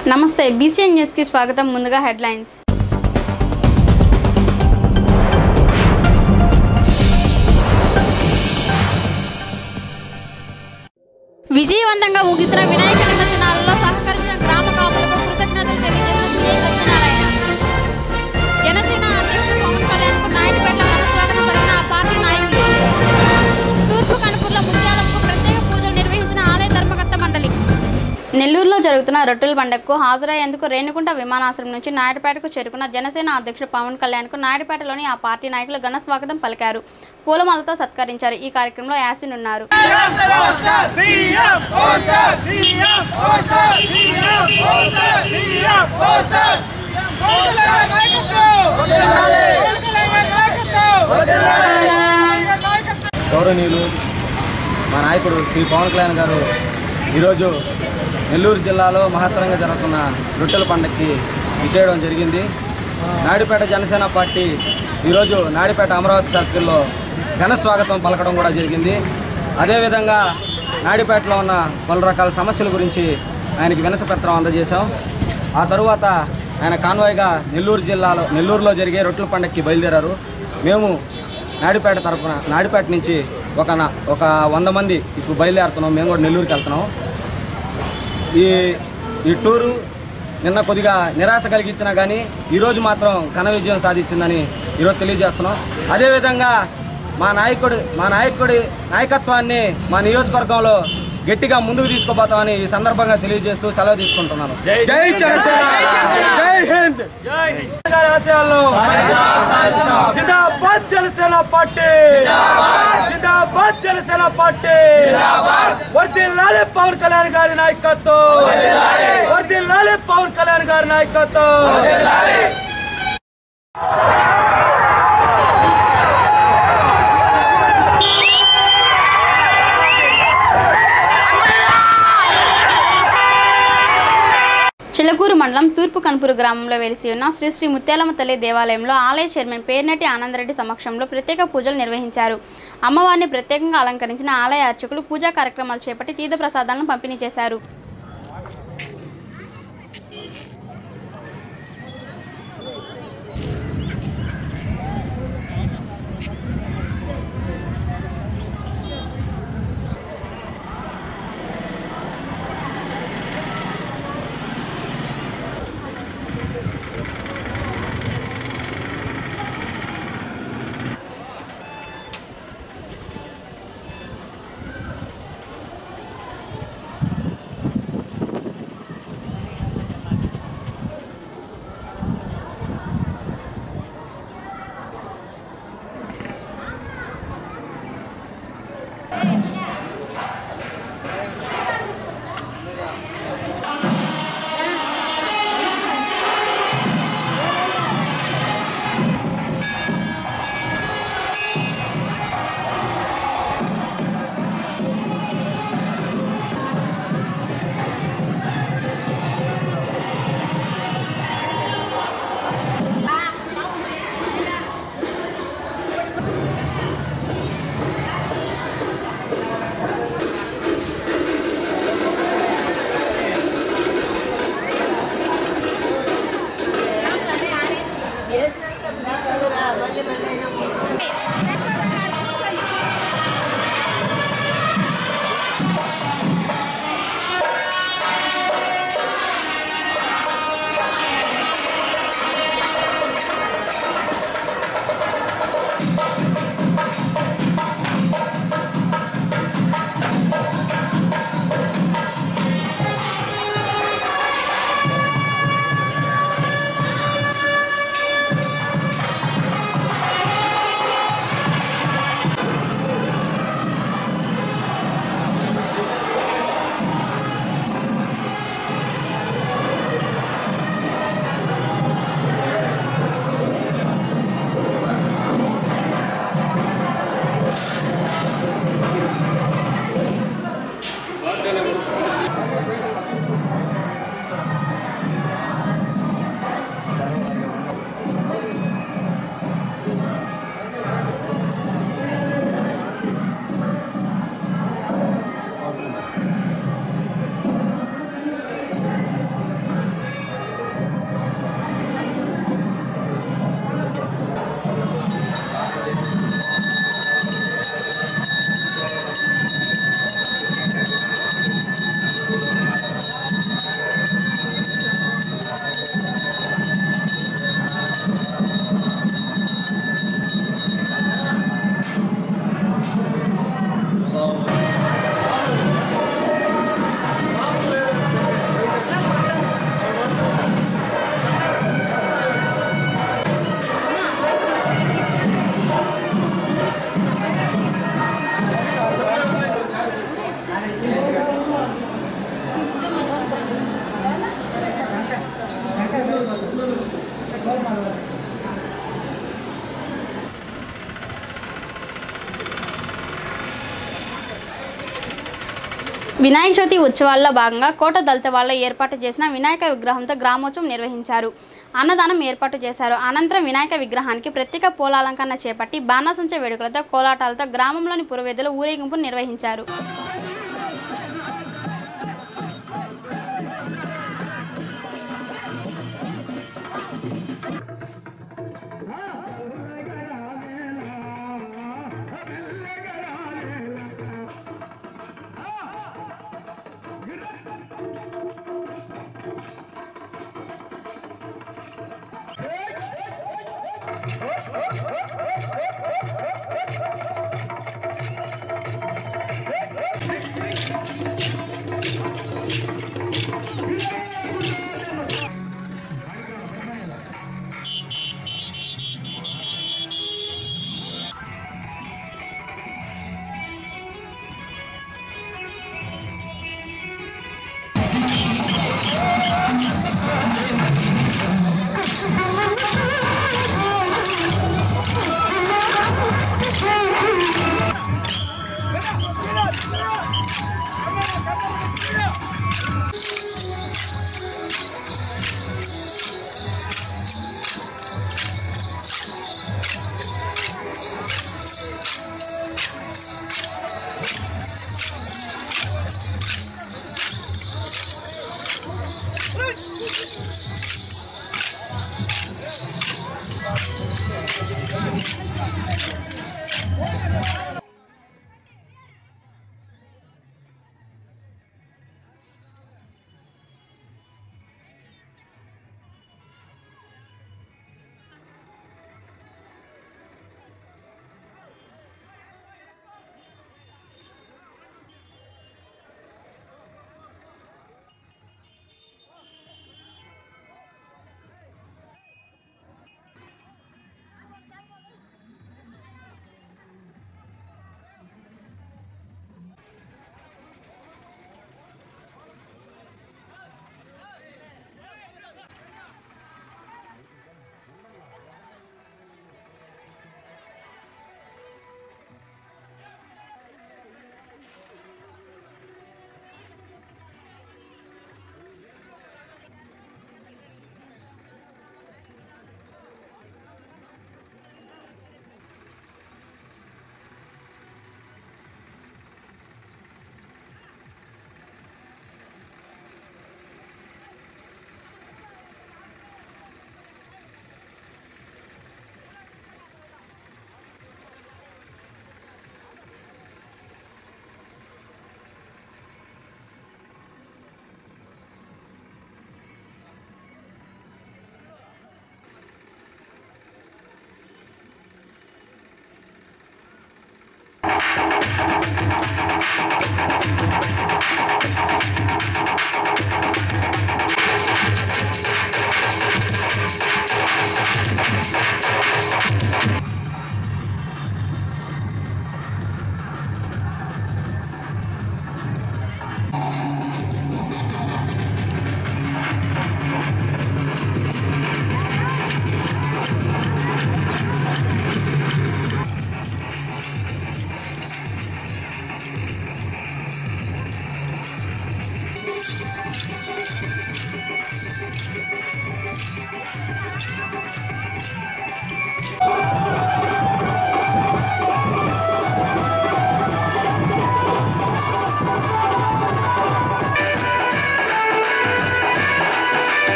నమస్తే బీసీఎన్ న్యూస్కి స్వాగతం ముందుగా హెడ్లైన్స్ విజయవంతంగా ముగిసిన వినాయక నిమజ్జనాలలో సహకరించిన గ్రామ కాపులకు కృతజ్ఞతలు తెలియజేసిన సీఐ సత్యనారాయణ జనసేన అధ్యక్షుడు పవన్ కళ్యాణ్కు నాయుడుపేటలో ఘన స్వాగతం పలికిన ఆ పార్టీ నాయకులు తూర్పు కనుపూర్లో ముత్యాలకు ప్రత్యేక పూజలు నిర్వహించిన ఆలయ ధర్మకర్త మండలి నెల్లూరులో జరుగుతున్న రొట్టెల పండుగకు హాజరయ్యేందుకు రేణుకుంట విమానాశ్రయం నుంచి నాయుడుపేటకు చేరుకున్న జనసేన అధ్యక్షుడు పవన్ కళ్యాణ్కు నాయుడుపేటలోని ఆ పార్టీ నాయకులు ఘన స్వాగతం పలికారు పూలమాలతో సత్కరించారు ఈ కార్యక్రమంలో యాసిన్ ఉన్నారు గౌరవనీయులు మా నాయకుడు శ్రీ పవన్ కళ్యాణ్ గారు ఈరోజు నెల్లూరు జిల్లాలో మహత్తరంగా జరుగుతున్న రొట్టెల పండగకి విచ్చేయడం జరిగింది నాయుడుపేట జనసేన పార్టీ ఈరోజు నాయుడుపేట అమరావతి సర్కిల్లో ఘన స్వాగతం పలకడం కూడా జరిగింది అదేవిధంగా నాయుడుపేటలో ఉన్న పలు రకాల సమస్యల గురించి ఆయనకి వినతి పత్రం అందజేశాం ఆ తరువాత ఆయన కాన్వాయ్గా నెల్లూరు జిల్లాలో నెల్లూరులో జరిగే రొట్టెల పండగకి బయలుదేరారు మేము నాయుడుపేట తరపున నాయుడుపేట నుంచి ఒక నా- ఒక వంద మంది ఇప్పుడు బయలుదేరుతున్నాం మేము కూడా నెల్లూరుకి వెళ్తున్నాం ఈ ఈ టూరు నిన్న కొద్దిగా నిరాశ కలిగించినా కానీ ఈరోజు మాత్రం ఘన విజయం సాధించిందని ఈరోజు తెలియజేస్తున్నాం అదేవిధంగా మా నాయకుడి మా నాయకుడి నాయకత్వాన్ని మా నియోజకవర్గంలో గట్టిగా ముందుకు తీసుకుపోతామని ఈ సందర్భంగా తెలియజేస్తూ సెలవు తీసుకుంటున్నాను జై జనసేన జై హింద్ గారి ఆశయాలను జిందాబాద్ జనసేన పార్టీ జిందాబాద్ జనసేన పార్టీ వర్దిల్లాలి పవన్ కళ్యాణ్ గారి నాయకత్వం వర్దిల్లాలి పవన్ కళ్యాణ్ గారి నాయకత్వం చిలకూరు మండలం తూర్పు కనుపూరు గ్రామంలో వెలిసి ఉన్న శ్రీ శ్రీ ముత్యాలమ్మ తల్లి దేవాలయంలో ఆలయ చైర్మన్ పేర్నటి ఆనందరెడ్డి సమక్షంలో ప్రత్యేక పూజలు నిర్వహించారు అమ్మవారిని ప్రత్యేకంగా అలంకరించిన ఆలయ అర్చకులు పూజా కార్యక్రమాలు చేపట్టి తీర్థ ప్రసాదాలను పంపిణీ చేశారు వినాయక చవితి ఉత్సవాల్లో భాగంగా కోట దళిత వాళ్ళు ఏర్పాటు చేసిన వినాయక విగ్రహంతో గ్రామోత్సవం నిర్వహించారు అన్నదానం ఏర్పాటు చేశారు అనంతరం వినాయక విగ్రహానికి ప్రత్యేక పూలాలంకరణ చేపట్టి బాణాసంచ వేడుకలతో కోలాటాలతో గ్రామంలోని పురవేదులు ఊరేగింపు నిర్వహించారు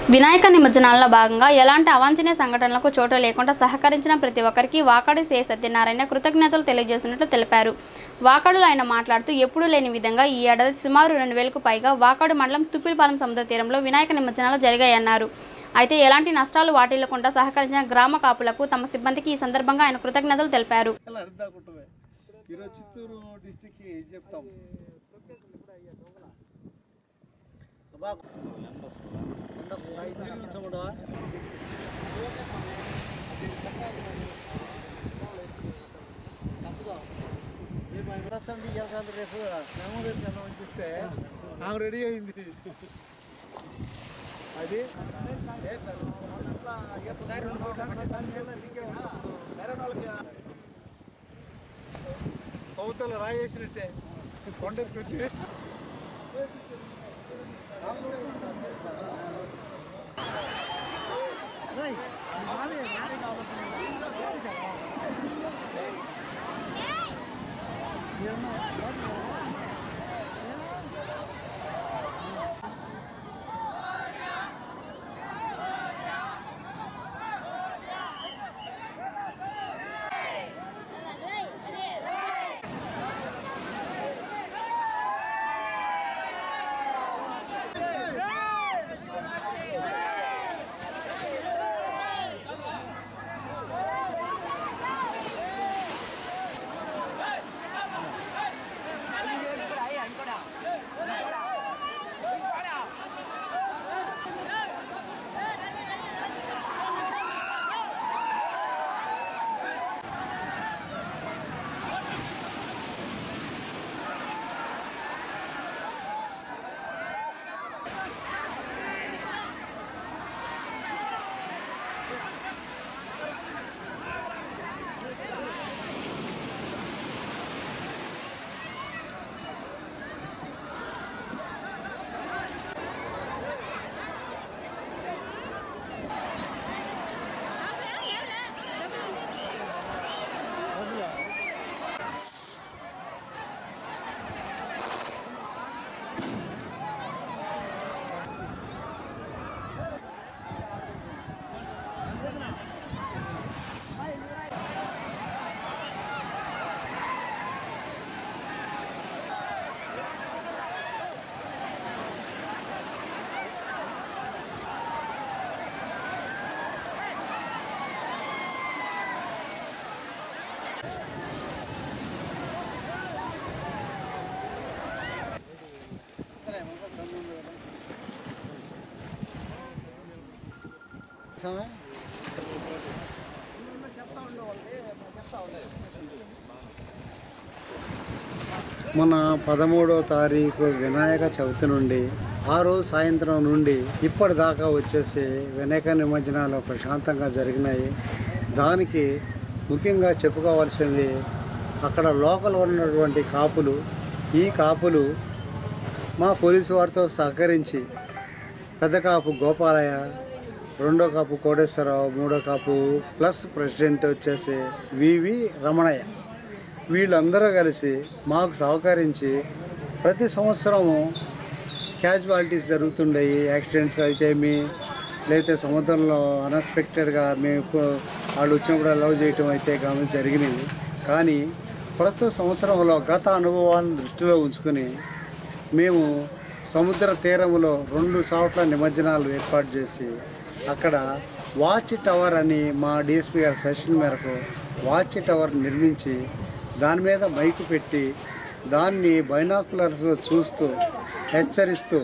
వినాయక నిమజ్జనాల్లో భాగంగా ఎలాంటి అవాంఛనీయ సంఘటనలకు చోటు లేకుండా సహకరించిన ప్రతి ఒక్కరికి వాకాడి శ్రీ సత్యనారాయణ కృతజ్ఞతలు తెలియజేసినట్లు తెలిపారు వాకాడులో ఆయన మాట్లాడుతూ ఎప్పుడూ లేని విధంగా ఈ ఏడాది సుమారు రెండు వేలకు పైగా వాకాడు మండలం తుప్పిలపాలెం సముద్ర తీరంలో వినాయక నిమజ్జనాలు జరిగాయన్నారు అయితే ఎలాంటి నష్టాలు వాటిల్లకుండా సహకరించిన గ్రామ కాపులకు తమ సిబ్బందికి ఈ సందర్భంగా ఆయన కృతజ్ఞతలు తెలిపారు అలా అర్థాకుంటున్నాయి ఈరోజు చిత్తూరు డిస్టిక్కి చెప్తాం అబ్బా, ఎండ వస్తుందా? నీరు కూర్చోమంటావా? రేపు ఆయన వస్తాండి, ఇవాళ కాదు రేపు మేము రేపు చేద్దామని చెప్తే ఆమె రెడీ అయింది అది ఏ సార్ ఒకసారి సౌతలో రాయి వేసినట్టే కొండెత్తుకొచ్చి మొన్న పదమూడో తారీఖు వినాయక చవితి నుండి ఆ రోజు సాయంత్రం నుండి ఇప్పటిదాకా వచ్చేసి వినాయక నిమజ్జనాలు ప్రశాంతంగా జరిగినాయి దానికి ముఖ్యంగా చెప్పుకోవాల్సింది అక్కడ లోకల్ ఉన్నటువంటి కాపులు ఈ కాపులు మా పోలీసు వారితో సహకరించి పెద్ద కాపు గోపాలయ్య రెండో కాపు కోటేశ్వరరావు మూడో కాపు ప్లస్ ప్రెసిడెంట్ వచ్చేసి వివి రమణయ్య వీళ్ళందరూ కలిసి మాకు సహకరించి ప్రతి సంవత్సరము క్యాజువాలిటీస్ జరుగుతుండయి యాక్సిడెంట్స్ అయితే మీ లేకపోతే సముద్రంలో అన్ఎక్స్పెక్టెడ్గా మేము పో- వాళ్ళు వచ్చినప్పుడు అలౌ చేయటం అయితే గమని జరిగినవి కానీ ప్రస్తుత సంవత్సరంలో గత అనుభవాన్ని దృష్టిలో ఉంచుకొని మేము సముద్ర తీరములో రెండు చోట్ల నిమజ్జనాలు ఏర్పాటు చేసి అక్కడ వాచ్ టవర్ అని మా డిఎస్పీ గారి సెషన్ మేరకు వాచ్ టవర్ నిర్మించి దాని మీద మైకు పెట్టి దాన్ని బైనాకులర్స్ చూస్తూ హెచ్చరిస్తూ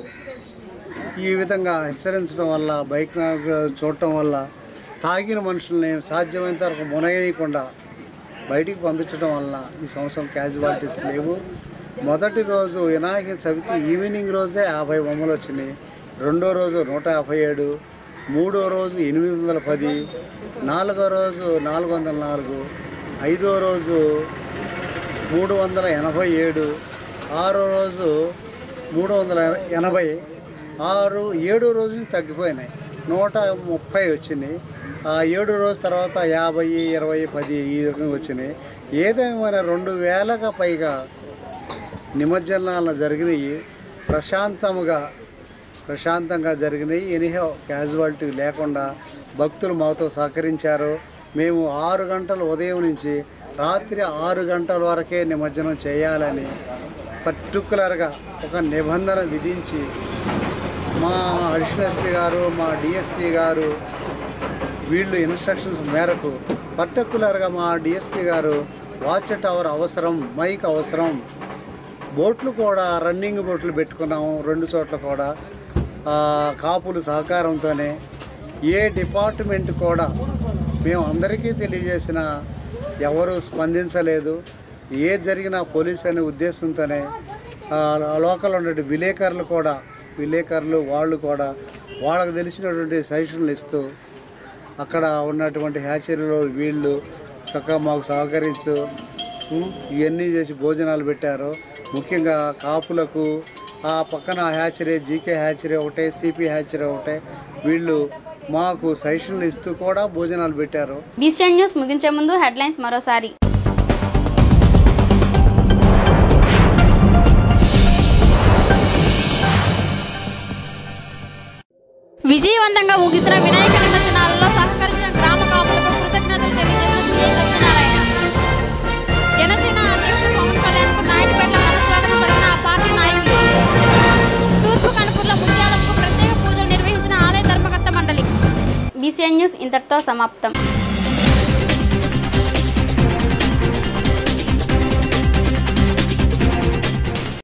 ఈ విధంగా హెచ్చరించడం వల్ల బైక్ చూడటం వల్ల తాగిన మనుషుల్ని సాధ్యమైనంత వరకు మునగనీయకుండా బయటికి పంపించడం వల్ల ఈ సంవత్సరం క్యాజువాలిటీస్ లేవు మొదటి రోజు వినాయక చవితి ఈవినింగ్ రోజే యాభై బొమ్మలు వచ్చినాయి రెండో రోజు నూట యాభై ఏడు మూడో రోజు ఎనిమిది వందల పది నాలుగో రోజు నాలుగు వందల నాలుగు ఐదో రోజు మూడు వందల ఎనభై ఏడు ఆరో రోజు మూడు వందల ఎనభై ఆరు ఏడు రోజు తగ్గిపోయినాయి నూట ముప్పై వచ్చినాయి ఆ ఏడు రోజు తర్వాత యాభై ఇరవై పది ఈ విధంగా వచ్చినాయి ఏదేమైనా రెండు వేలకు పైగా నిమజ్జనాలు జరిగినాయి ప్రశాంతముగా ప్రశాంతంగా జరిగినాయి ఎనీహో క్యాజువాలిటీ లేకుండా భక్తులు మాతో సహకరించారు మేము ఆరు గంటల ఉదయం నుంచి రాత్రి ఆరు గంటల వరకే నిమజ్జనం చేయాలని పర్టికులర్గా ఒక నిబంధన విధించి మా అడిషనల్ ఎస్పీ గారు మా డిఎస్పీ గారు వీళ్ళు ఇన్స్ట్రక్షన్స్ మేరకు పర్టికులర్గా మా డిఎస్పీ గారు వాచ్ టవర్ అవసరం మైక్ అవసరం బోట్లు కూడా రన్నింగ్ బోట్లు పెట్టుకున్నాము రెండు చోట్ల కూడా ఆ, కాపులు సహకారంతోనే ఏ డిపార్ట్మెంట్ కూడా మేము అందరికీ తెలియజేసిన ఎవరు స్పందించలేదు ఏ జరిగినా పోలీస్ అనే ఉద్దేశంతోనే ఆ, లోకల్ ఉన్నటువంటి విలేకరులు కూడా విలేకరులు వాళ్ళు కూడా వాళ్ళకు తెలిసినటువంటి సజెషన్లు ఇస్తూ అక్కడ ఉన్నటువంటి హ్యాచరీలో వీళ్ళు చక్కగా మాకు సహకరిస్తూ ఉం, ఇవన్నీ చేసి భోజనాలు పెట్టారు ముఖ్యంగా కాపులకు ఆ పక్కన హ్యాచరీ జీకే హ్యాచరీ ఒకటే సిపి హ్యాచరీ ఒకటే వీళ్ళు మాకు సజెషన్లు ఇస్తూ కూడా భోజనాలు పెట్టారు బీసీఎన్ న్యూస్ ముగించే ముందు హెడ్లైన్స్ మరోసారి విజయవంతంగా ముగిసిన వినాయక నిమజ్జనాలలో సహకరించిన గ్రామ కాపులకు కృతజ్ఞతలు తెలియజేసిన సీఎం సత్యనారాయణ జనసేన అధ్యక్ష పవన్ కళ్యాణ్ కు నాయుడుపేట ఘనస్వాగతం పలికిన ఆ పార్టీ నాయకులు తూర్పు కనుపూర్ల ముత్యాలకు ప్రత్యేక పూజలు నిర్వహించిన ఆలయ ధర్మకర్త మండలి బీసీఎన్ న్యూస్ ఇంతటితో సమాప్తం